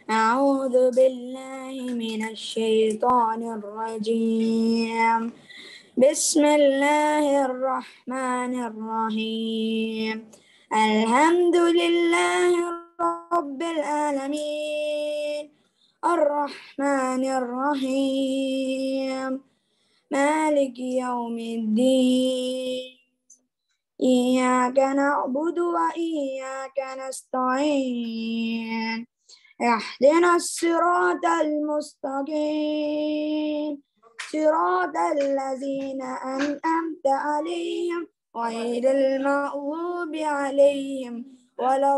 أعوذ بالله من الشيطان الرجيم بسم الله الرحمن الرحيم الحمد لله رب العالمين الرحمن الرحيم مالك يوم الدين إياك نعبد وإياك نستعين اهدنا الصراط المستقيم صراط الذين أنعمت عليهم غير المغضوب عليهم ولا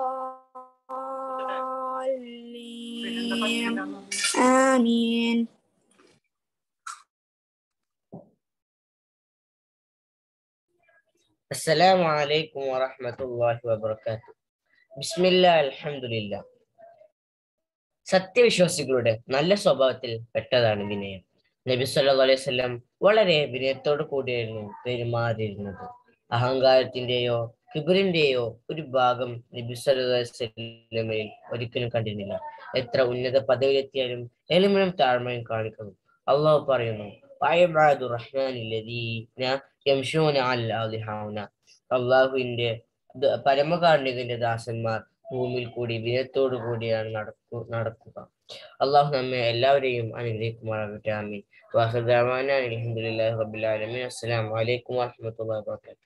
الضالين آمين അസ്സലാമു അലൈക്കും വറഹ്മത്തുള്ളാഹി വബറകാതുഹു ബിസ്മില്ലാ അൽഹംദുലില്ലാ സത്യവിശ്വാസികളുടെ നല്ല സ്വഭാവത്തിൽ പെട്ടതാണ് വിനയം നബി സല്ലല്ലാഹു അലൈഹി വസല്ലം വളരെ വിനയത്തോടു കൂടിയായിരുന്നു പെരുമാറിയിരുന്നത് അഹങ്കാരത്തിന്റെയോ കിബറിന്റെയോ ഒരു ഭാഗം നബി സല്ലല്ലാഹു അലൈഹി വസല്ലമയിൽ ഒരിക്കലും കണ്ടിരുന്നില്ല എത്ര ഉന്നത പദവിയിലെത്തിയാലും എളിമയും താഴ്മയും കാണിക്കുന്നു അള്ളാഹു പറയുന്നു വയബാദു റഹ്മാനില്ലദീന യംശൂന അല്ലാഹുന അള്ളാഹുവിന്റെ ദ- പരമകാരുണികന്റെ ദാസന്മാർ ഭൂമിയിൽ കൂടി വിനയത്തോടു കൂടിയാണ് നടക്കു നടക്കുക അള്ളാഹു നമ്മെ എല്ലാവരെയും അനുഗ്രഹിക്കുമാറാകട്ടെ ആമീൻ വാഹുദാമാന അലഹമുല്ലാഹി റബ്ബിൽ ആലമീൻ അസ്സലാമു അലൈക്കും വറഹ്മത്തുള്ളാഹി വബറകാതുഹു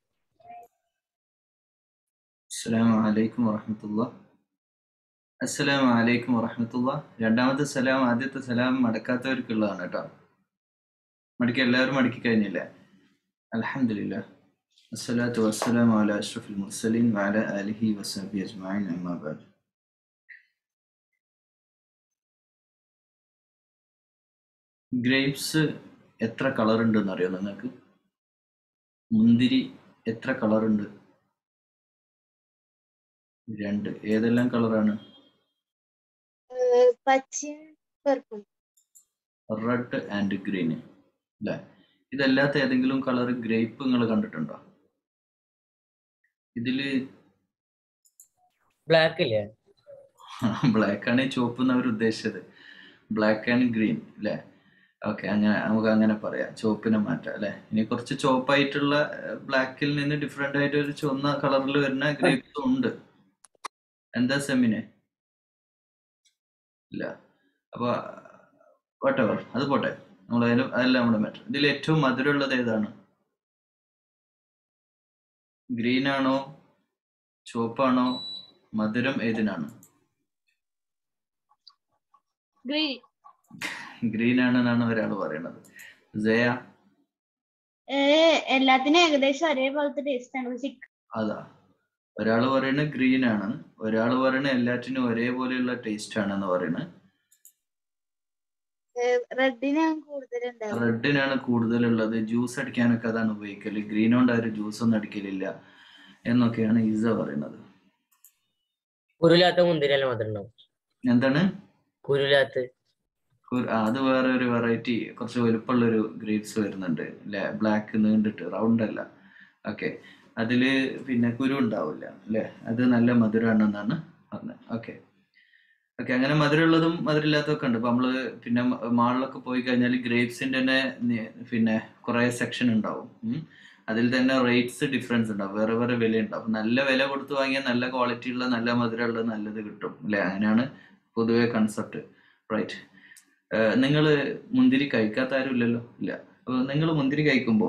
അസ്സലാമു അലൈക്കും വറഹമത്തുള്ള അസ്സലാമു അലൈക്കും വറഹമത്തുള്ള രണ്ടാമത്തെ സലാം ആദ്യത്തെ സലാം മടക്കാത്തവർക്കുള്ളതാണ് കേട്ടോ മടക്കി എല്ലാവരും മടക്കി കഴിഞ്ഞില്ലേ അൽഹംദുലില്ലാ അസ്സലാത്തു വസ്സലാമു അലാ അഷ്റഫിൽ മുർസലീൻ വഅല ആലിഹി വസഹബി അജ്മഈൻ അമ്മാ ബഅദ് ഗ്രേപ്സ് എത്ര കളർ ഉണ്ടെന്ന് അറിയോ നിങ്ങൾക്ക് മുന്തിരി എത്ര കളർ ഉണ്ട് രണ്ട് ഏതെല്ലാം കളറാണ് പച്ചയും കറുപ്പും റെഡ് ആൻഡ് ഗ്രീൻ അല്ലേ ഇതല്ലാത്ത ഏതെങ്കിലും കളർ ഗ്രേപ്പ് നിങ്ങൾ കണ്ടിട്ടുണ്ടോ ഇതില് ബ്ലാക്ക് ഇല്ലേ ബ്ലാക്ക് ആണ് ചുവപ്പ് എന്ന് അവർ ഉദ്ദേശിച്ചത് ബ്ലാക്ക് ആൻഡ് ഗ്രീൻ അല്ലേ ഓക്കെ അങ്ങനെ നമുക്ക് അങ്ങനെ പറയാം ചുവപ്പിനെ മാറ്റാം അല്ലേ ഇനി കുറച്ച് ചുവപ്പായിട്ടുള്ള ബ്ലാക്കിൽ നിന്ന് ഡിഫറെന്റ് ആയിട്ട് ഒരു ചുവന്ന കളറിൽ വരുന്ന ഗ്രേപ്സും ഉണ്ട് എന്താ സെമിനെ ഇല്ല അപ്പൊ വട്ടവർ അത് പോട്ടെ നമ്മൾ അതിലും അതെല്ലാം നമ്മുടെ മാറ്റർ ഇതിൽ ഏറ്റവും മധുരമുള്ളത് ഏതാണ് ഗ്രീൻ ആണോ ചുവപ്പാണോ മധുരം ഏതിനാണ് ഗ്രീൻ ഗ്രീൻ ആണെന്നാണ് ഒരാൾ പറയണത് ജയ എല്ലാത്തിനും ഏകദേശം ഒരേപോലത്തെ ടേസ്റ്റ് ആണ് പക്ഷെ അതാ ഒരാൾ പറയുന്നത് ഗ്രീൻ ആണ് ഒരാൾ പറയുന്നത് എല്ലാറ്റിനും ഒരേപോലെയുള്ള ടേസ്റ്റ് ആണെന്ന് പറയുന്നത് റെഡിനാണ് കൂടുതലുണ്ടാവുക റെഡിനാണ് കൂടുതലുള്ളത് ജ്യൂസ് അടിക്കാനൊക്കെ അതാണ് ഉപയോഗിക്കല് ഗ്രീൻ കൊണ്ട് ആരും ജ്യൂസ് ഒന്നും അടിക്കലില്ല എന്നൊക്കെയാണ് ഈസ പറയുന്നത് കുരുലാത്ത മുന്തിരിയല്ല മാത്രം ഉണ്ടാവും എന്താണ് കുരുലാത്ത് കു- ആ, അത് വേറെ ഒരു വെറൈറ്റി കുറച്ച് വലുപ്പമുള്ള ഒരു ഗ്രേപ്സ് വരുന്നുണ്ട് അല്ലെ ബ്ലാക്ക് നീണ്ടിട്ട് റൗണ്ട് അല്ല ഓക്കെ അതില് പിന്നെ കുരു ഉണ്ടാവില്ല അല്ലെ അത് നല്ല മധുരമാണെന്നാണ് പറഞ്ഞത് ഓക്കെ ഓക്കെ അങ്ങനെ മധുരമുള്ളതും മധുരമില്ലാത്തതൊക്കെ ഉണ്ട് ഇപ്പൊ നമ്മള് പിന്നെ മാളിലൊക്കെ പോയി കഴിഞ്ഞാൽ ഗ്രേപ്സിന്റെ തന്നെ നി- പിന്നെ കുറെ സെക്ഷൻ ഉണ്ടാവും ഉം. അതിൽ തന്നെ റേറ്റ്സ് ഡിഫറൻസ് ഉണ്ടാവും വേറെ വേറെ വില ഉണ്ടാവും നല്ല വില കൊടുത്ത് വാങ്ങിയാൽ നല്ല ക്വാളിറ്റി ഉള്ള നല്ല മധുരമുള്ള നല്ലത് കിട്ടും അല്ലെ അങ്ങനെയാണ് പൊതുവെ കൺസെപ്റ്റ് റൈറ്റ് നിങ്ങൾ മുന്തിരി കഴിക്കാത്ത ആരും ഇല്ലല്ലോ ഇല്ല അപ്പൊ നിങ്ങൾ മുന്തിരി കഴിക്കുമ്പോ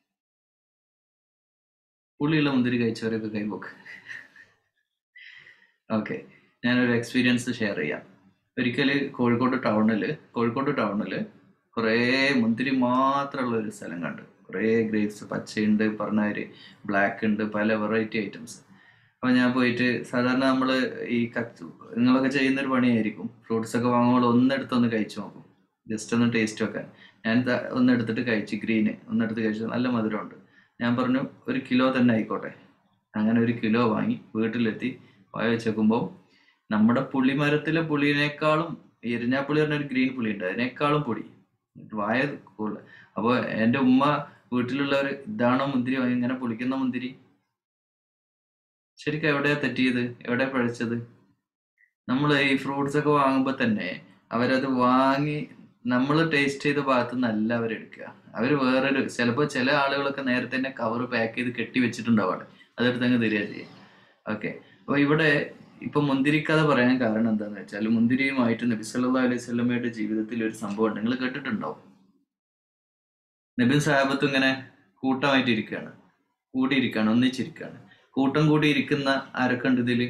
പുളിയുള്ള മുന്തിരി കഴിച്ചവരൊക്കെ കൈപോക്ക് ഓക്കെ ഞാനൊരു എക്സ്പീരിയൻസ് ഷെയർ ചെയ്യാം ഒരിക്കല് കോഴിക്കോട് ടൗണിൽ കോഴിക്കോട് ടൗണിൽ കുറേ മുന്തിരി മാത്രമുള്ള ഒരു സ്ഥലം കണ്ടു കുറേ ഗ്രേപ്സ് പച്ചയുണ്ട് പറഞ്ഞവര് ബ്ലാക്ക് ഉണ്ട് പല വെറൈറ്റി ഐറ്റംസ് അപ്പൊ ഞാൻ പോയിട്ട് സാധാരണ നമ്മൾ ഈ കച്ച് നിങ്ങളൊക്കെ ചെയ്യുന്ന ഒരു പണിയായിരിക്കും ഫ്രൂട്ട്സ് ഒക്കെ വാങ്ങുമ്പോൾ ഒന്നെടുത്തൊന്ന് കഴിച്ചു നോക്കും ജസ്റ്റ് ഒന്ന് ടേസ്റ്റ് വെക്കാൻ ഞാൻ ത- ഒന്നെടുത്തിട്ട് കഴിച്ചു ഗ്രീന് ഒന്നെടുത്ത് കഴിച്ചു നല്ല മധുരമുണ്ട് ഞാൻ പറഞ്ഞു ഒരു കിലോ തന്നെ ആയിക്കോട്ടെ അങ്ങനെ ഒരു കിലോ വാങ്ങി വീട്ടിലെത്തി വായ വെച്ചേക്കുമ്പോൾ നമ്മുടെ പുളിമരത്തിലെ പുളിനേക്കാളും എരിഞ്ഞാപ്പുളി പറഞ്ഞ ഒരു ഗ്രീൻ പുളി ഉണ്ട് അതിനേക്കാളും പൊടി വായ കൂടുതൽ അപ്പോൾ എൻ്റെ ഉമ്മ വീട്ടിലുള്ളവർ ഇതാണോ മുന്തിരി വാങ്ങി ഇങ്ങനെ പുളിക്കുന്ന മുന്തിരി ശരിക്കും എവിടെയാ തെറ്റിയത് എവിടെയാ പഴിച്ചത് നമ്മൾ ഈ ഫ്രൂട്ട്സ് ഒക്കെ വാങ്ങുമ്പോൾ തന്നെ അവരത് വാങ്ങി നമ്മൾ ടേസ്റ്റ് ചെയ്ത ഭാഗത്തു നിന്നല്ല അവരെടുക്കുക അവർ വേറൊരു ചിലപ്പോൾ ചില ആളുകളൊക്കെ നേരത്തെ തന്നെ കവർ പാക്ക് ചെയ്ത് കെട്ടി വെച്ചിട്ടുണ്ടാവും അവിടെ അതെടുത്ത് അങ്ങ് തരിക ചെയ്യും ഓക്കെ അപ്പോൾ ഇവിടെ ഇപ്പൊ മുന്തിരിക്കഥ പറയാൻ കാരണം എന്താന്ന് വെച്ചാൽ മുന്തിരിയുമായിട്ട് നബി സല്ലല്ലാഹു അലൈഹി സ്വലമയുടെ ജീവിതത്തിൽ ഒരു സംഭവം നിങ്ങൾ കേട്ടിട്ടുണ്ടാവും നബിൻ സാഹബത്തും ഇങ്ങനെ കൂട്ടമായിട്ട് ഇരിക്കുകയാണ് കൂടിയിരിക്കുകയാണ് ഒന്നിച്ചിരിക്കുകയാണ് കൂട്ടം കൂടി ഇരിക്കുന്ന ആരൊക്കെ ഉണ്ട് ഇതില്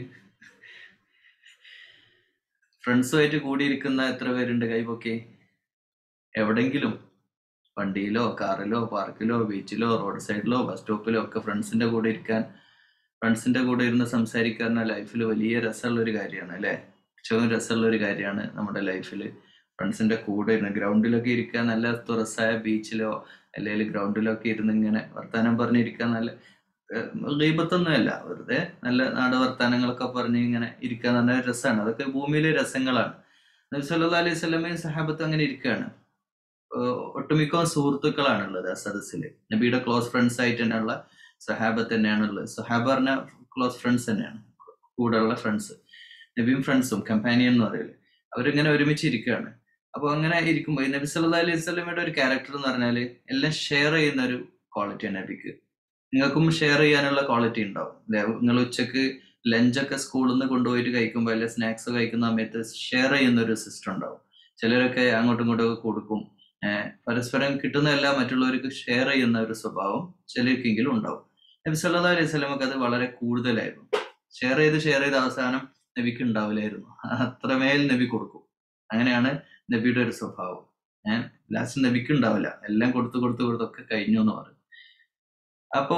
ഫ്രണ്ട്സുമായിട്ട് കൂടിയിരിക്കുന്ന എത്ര പേരുണ്ട് കൈപൊക്കെ എവിടെങ്കിലും വണ്ടിയിലോ കാറിലോ പാർക്കിലോ ബീച്ചിലോ റോഡ് സൈഡിലോ ബസ് സ്റ്റോപ്പിലോ ഒക്കെ ഫ്രണ്ട്സിന്റെ കൂടെ ഇരിക്കാൻ ഫ്രണ്ട്സിന്റെ കൂടെ ഇരുന്ന് സംസാരിക്കുക ലൈഫിൽ വലിയ രസമുള്ള ഒരു കാര്യമാണ് അല്ലേ ഏറ്റവും രസമുള്ള ഒരു കാര്യമാണ് നമ്മുടെ ലൈഫിൽ ഫ്രണ്ട്സിന്റെ കൂടെ ഇരുന്ന് ഗ്രൗണ്ടിലൊക്കെ ഇരിക്കുക നല്ല തുറസായ ബീച്ചിലോ അല്ലെങ്കിൽ ഗ്രൗണ്ടിലൊക്കെ ഇരുന്ന് ഇങ്ങനെ വർത്താനം പറഞ്ഞിരിക്കാൻ നല്ല ഗീപത്തൊന്നുമല്ല വെറുതെ നല്ല നാട് വർത്താനങ്ങളൊക്കെ പറഞ്ഞ് ഇങ്ങനെ ഇരിക്കാൻ നല്ല രസമാണ് അതൊക്കെ ഭൂമിയിലെ രസങ്ങളാണ് നബി സല്ലല്ലാഹു അലൈഹി സ്വലമയും സഹാബത്തും അങ്ങനെ ഇരിക്കുകയാണ് ഏഹ് ഒട്ടുമിക്ക സുഹൃത്തുക്കളാണ് ഉള്ളത് ആ സദസ്സിൽ നബിയുടെ ക്ലോസ് ഫ്രണ്ട്സ് ആയിട്ട് തന്നെയുള്ള സഹാബത്ത് തന്നെയാണ് ഉള്ളത് സഹാബ പറഞ്ഞ ക്ലോസ് ഫ്രണ്ട്സ് തന്നെയാണ് കൂടെയുള്ള ഫ്രണ്ട്സ് നബിയും ഫ്രണ്ട്സും കമ്പാനിയൻ എന്ന് പറയില്ല അവരിങ്ങനെ ഒരുമിച്ച് ഇരിക്കുകയാണ് അപ്പോൾ അങ്ങനെ ഇരിക്കുമ്പോൾ നബി സല്ലല്ലാഹു അലൈഹി സ്വലമയുടെ ഒരു ക്യാരക്ടർ എന്ന് പറഞ്ഞാൽ എല്ലാം ഷെയർ ചെയ്യുന്ന ഒരു ക്വാളിറ്റിയാണ് നബിക്ക് നിങ്ങൾക്കും ഷെയർ ചെയ്യാനുള്ള ക്വാളിറ്റി ഉണ്ടാവും അല്ലെ നിങ്ങൾ ഉച്ചക്ക് ലഞ്ചൊക്കെ സ്കൂളിൽ നിന്ന് കൊണ്ടുപോയിട്ട് കഴിക്കുമ്പോൾ അല്ലെ സ്നാക്സ് കഴിക്കുന്ന സമയത്ത് ഷെയർ ചെയ്യുന്ന ഒരു സിസ്റ്റം ഉണ്ടാവും ചിലരൊക്കെ അങ്ങോട്ടും ഇങ്ങോട്ടും ഒക്കെ കൊടുക്കും ഏഹ് പരസ്പരം കിട്ടുന്നതെല്ലാം മറ്റുള്ളവർക്ക് ഷെയർ ചെയ്യുന്ന ഒരു സ്വഭാവം ചിലർക്കെങ്കിലും ഉണ്ടാവും നബി സല്ലല്ലാഹു അലൈഹി സ്വലമക്ക് അത് വളരെ കൂടുതലായിരുന്നു ഷെയർ ചെയ്ത് ഷെയർ ചെയ്ത് അവസാനം നബിക്ക് ഉണ്ടാവില്ലായിരുന്നു അത്രമേൽ നബി കൊടുക്കും അങ്ങനെയാണ് നബിയുടെ ഒരു സ്വഭാവം ഏഹ് ലാസ്റ്റ് നബിക്ക് ഉണ്ടാവില്ല എല്ലാം കൊടുത്തു കൊടുത്തു കൊടുത്തൊക്കെ കഴിഞ്ഞു എന്ന് പറയും അപ്പോ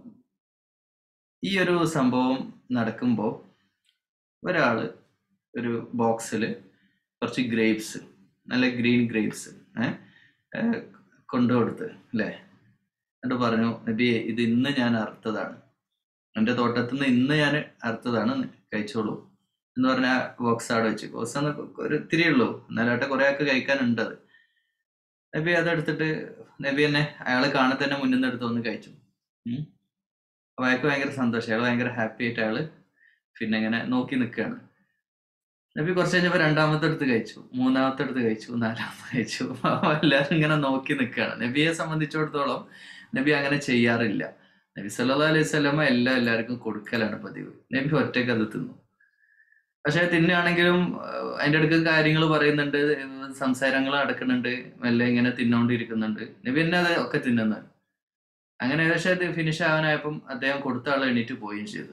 ഈ ഒരു സംഭവം നടക്കുമ്പോൾ ഒരാള് ഒരു ബോക്സിൽ കുറച്ച് ഗ്രേപ്സ് നല്ല ഗ്രീൻ ഗ്രേപ്സ് ഏഹ് കൊണ്ടുകൊടുത്ത് അല്ലേ എന്നിട്ട് പറഞ്ഞു നബിയെ ഇത് ഇന്ന് ഞാൻ അറുത്തതാണ് എൻ്റെ തോട്ടത്തിൽ നിന്ന് ഇന്ന് ഞാൻ അറുത്തതാണ് കഴിച്ചോളൂ എന്ന് പറഞ്ഞ ബോക്സ് അവിടെ വെച്ച് ബോക്സ് എന്ന് ഒരു ഇത്തിരി ഉള്ളൂ എന്നാലാട്ടെ കുറെ ആൾക്ക് കഴിക്കാനുണ്ട് അത് നബി അതെടുത്തിട്ട് നബി തന്നെ അയാൾ കാണെ തന്നെ മുന്നിൽ നിന്ന് എടുത്ത് ഒന്ന് കഴിച്ചു ഉം. അപ്പൊ അയാൾക്ക് ഭയങ്കര സന്തോഷം അയാൾ ഭയങ്കര ഹാപ്പി ആയിട്ട് അയാള് പിന്നെ ഇങ്ങനെ നോക്കി നിൽക്കുകയാണ് നബി കുറച്ച് കഴിഞ്ഞപ്പോ രണ്ടാമത്തെ അടുത്ത് കഴിച്ചു മൂന്നാമത്തെ അടുത്ത് കഴിച്ചു നാലാമത്തെ കഴിച്ചു അപ്പൊ എല്ലാവരും ഇങ്ങനെ നോക്കി നിൽക്കുകയാണ് നബിയെ സംബന്ധിച്ചിടത്തോളം നബി അങ്ങനെ ചെയ്യാറില്ല നബി സല്ലല്ലാഹു അലൈഹി സ്വലമ എല്ലാം എല്ലാവർക്കും കൊടുക്കലാണ് പതിവ് നബി ഒറ്റയ്ക്ക് അത് തിന്നു പക്ഷെ തിന്നുകയാണെങ്കിലും ആഹ് അതിന്റെ അടുക്ക് കാര്യങ്ങൾ പറയുന്നുണ്ട് സംസാരങ്ങൾ നടക്കുന്നുണ്ട് മെല്ലെ ഇങ്ങനെ തിന്നോണ്ടിരിക്കുന്നുണ്ട് നബി തന്നെ അത് ഒക്കെ തിന്നുന്നത് അങ്ങനെ ഏകദേശം അത് ഫിനിഷ് ആവാനായപ്പം അദ്ദേഹം കൊടുത്ത ആൾ എണീറ്റ് പോവുകയും ചെയ്തു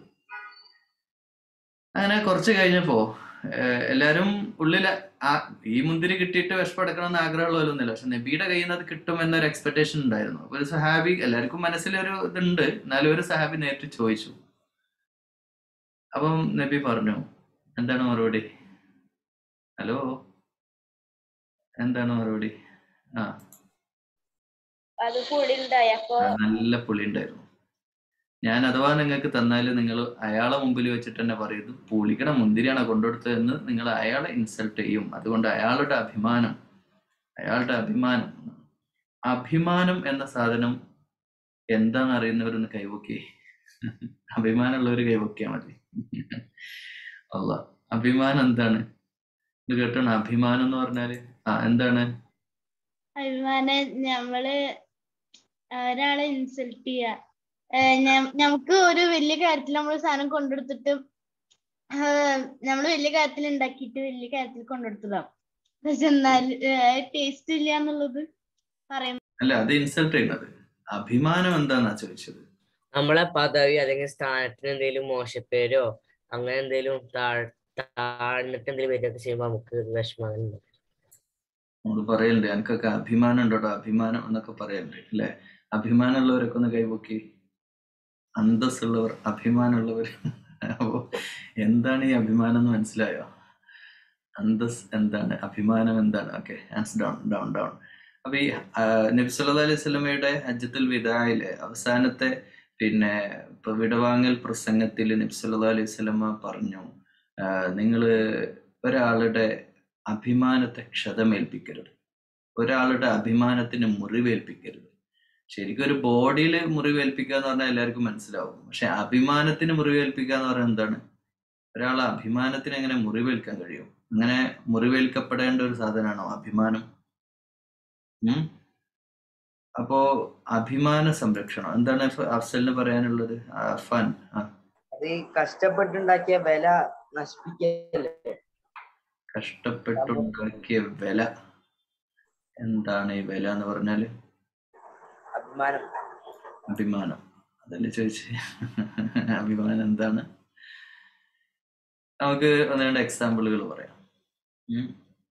അങ്ങനെ കുറച്ച് കഴിഞ്ഞപ്പോ ഏഹ് എല്ലാരും ഉള്ളിൽ ഈ മുന്തിരി കിട്ടിയിട്ട് വിഷപ്പടക്കണമെന്ന് ആഗ്രഹമുള്ളവരൊന്നുമില്ല പക്ഷെ നബിയുടെ കയ്യിൽ നിന്ന് അത് കിട്ടും എന്നൊരു എക്സ്പെക്ടേഷൻ ഉണ്ടായിരുന്നു അപ്പൊ ഒരു സഹാബി എല്ലാവർക്കും മനസ്സിലൊരു ഇതുണ്ട് എന്നാലും ഒരു സഹാബി നേരിട്ട് ചോദിച്ചു അപ്പം നബി പറഞ്ഞു എന്താണ് മറുപടി ഹലോ എന്താണ് മറുപടി ആ അത് പുളി ഉണ്ടായി അപ്പൊ ആ, നല്ല പുളി ഉണ്ടായിരുന്നു ഞാൻ അഥവാ നിങ്ങൾക്ക് തന്നാൽ നിങ്ങൾ അയാളെ മുമ്പിൽ വെച്ചിട്ട് തന്നെ പറയും ഇത് പുളിക്കണ മുന്തിരിയാണോ കൊണ്ടുകൊടുത്തതെന്ന് നിങ്ങൾ അയാളെ ഇൻസൾട്ട് ചെയ്യും അതുകൊണ്ട് അയാളുടെ അഭിമാനം അയാളുടെ അഭിമാനം അഭിമാനം എന്ന സാധനം എന്താന്ന് അറിയുന്നവരൊന്ന് കൈവക്കി അഭിമാനമുള്ളവർ കൈവക്കിയാൽ മതി അല്ല അഭിമാനം എന്താണ് ഇത് കേട്ടാണ് അഭിമാനം എന്ന് പറഞ്ഞാല് ആ എന്താണ് അഭിമാനം ഞമ്മള് ഒരാളെ ഇൻസൾട്ട് ചെയ്യാ ഏഹ് ഞ- ഞമ്മക്ക് ഒരു വലിയ കാര്യത്തിൽ നമ്മൾ സാധനം കൊണ്ടെടുത്തിട്ട് നമ്മൾ വലിയ കാര്യത്തിൽ ഉണ്ടാക്കിയിട്ട് വലിയ കാര്യത്തിൽ കൊണ്ടെടുത്തതാവും പക്ഷെ എന്നാൽ ടേസ്റ്റ് ഇല്ല എന്നുള്ളത് പറയും അല്ല അത് ഇൻസൾട്ട് ചെയ്യുന്നത് അഭിമാനം എന്താന്നാ ചോദിച്ചത് നമ്മളെ പദവി അല്ലെങ്കിൽ സ്ഥാനത്തിന് എന്തെങ്കിലും മോശപ്പേരോ അങ്ങനെ എന്തെങ്കിലും താഴ് താഴ്ന്നിട്ട് എന്തെങ്കിലും വരികയൊക്കെ ചെയ്യുമ്പോൾ നമുക്ക് വിഷമം നമ്മൾ പറയലുണ്ട് എനിക്കൊക്കെ അഭിമാനം ഉണ്ടോട്ടോ അഭിമാനം എന്നൊക്കെ പറയലുണ്ട് അല്ലെ അഭിമാനമുള്ളവരൊക്കെ ഒന്ന് കൈപൊക്കി അന്തസ്സുള്ളവർ അഭിമാനമുള്ളവർ അപ്പോ എന്താണ് ഈ അഭിമാനം എന്ന് മനസ്സിലായോ അന്തസ് എന്താണ് അഭിമാനം എന്താണ് ഓക്കെ ആൻസ് ഡൗൺ ഡൗൺ ഡൗൺ അപ്പൊ ഈ ആ, നബി സല്ലല്ലാഹു അലൈഹി സ്വലമയുടെ ഹജ്ജത്തുൽ വിദായിലെ അവസാനത്തെ പിന്നെ ഇപ്പൊ വിടവാങ്ങൽ പ്രസംഗത്തിൽ നബി സല്ലല്ലാഹു അലൈഹി സ്വലമ പറഞ്ഞു നിങ്ങൾ ഒരാളുടെ അഭിമാനത്തെ ക്ഷതമേൽപ്പിക്കരുത് ഒരാളുടെ അഭിമാനത്തിന് മുറിവേൽപ്പിക്കരുത് ശരിക്കും ഒരു ബോഡിയിൽ മുറിവേൽപ്പിക്കുക എന്ന് പറഞ്ഞാൽ എല്ലാവർക്കും മനസ്സിലാവും പക്ഷെ അഭിമാനത്തിന് മുറിവേൽപ്പിക്കുക എന്ന് പറഞ്ഞാൽ എന്താണ് ഒരാളെ അഭിമാനത്തിന് എങ്ങനെ മുറിവേൽക്കാൻ കഴിയും അങ്ങനെ മുറിവേൽക്കപ്പെടേണ്ട ഒരു സാധനമാണോ അഭിമാനം ഉം അപ്പോ അഭിമാന സംരക്ഷണം എന്താണ് ഫ- അഫ്സലിന് പറയാനുള്ളത് ആ, ഫൻ ആ, അത് ഈ കഷ്ടപ്പെട്ടുണ്ടാക്കിയ വില നശിപ്പിക്കല്ലേ കഷ്ടപ്പെട്ടുണ്ടാക്കിയ വില എന്താണ് ഈ വില എന്ന് പറഞ്ഞാല് അഭിമാനം അഭിമാനം അതല്ലേ ചോദിച്ചേ അഭിമാനം എന്താണ് നമുക്ക് ഒന്ന് രണ്ട് എക്സാമ്പിളുകൾ പറയാം ഉം.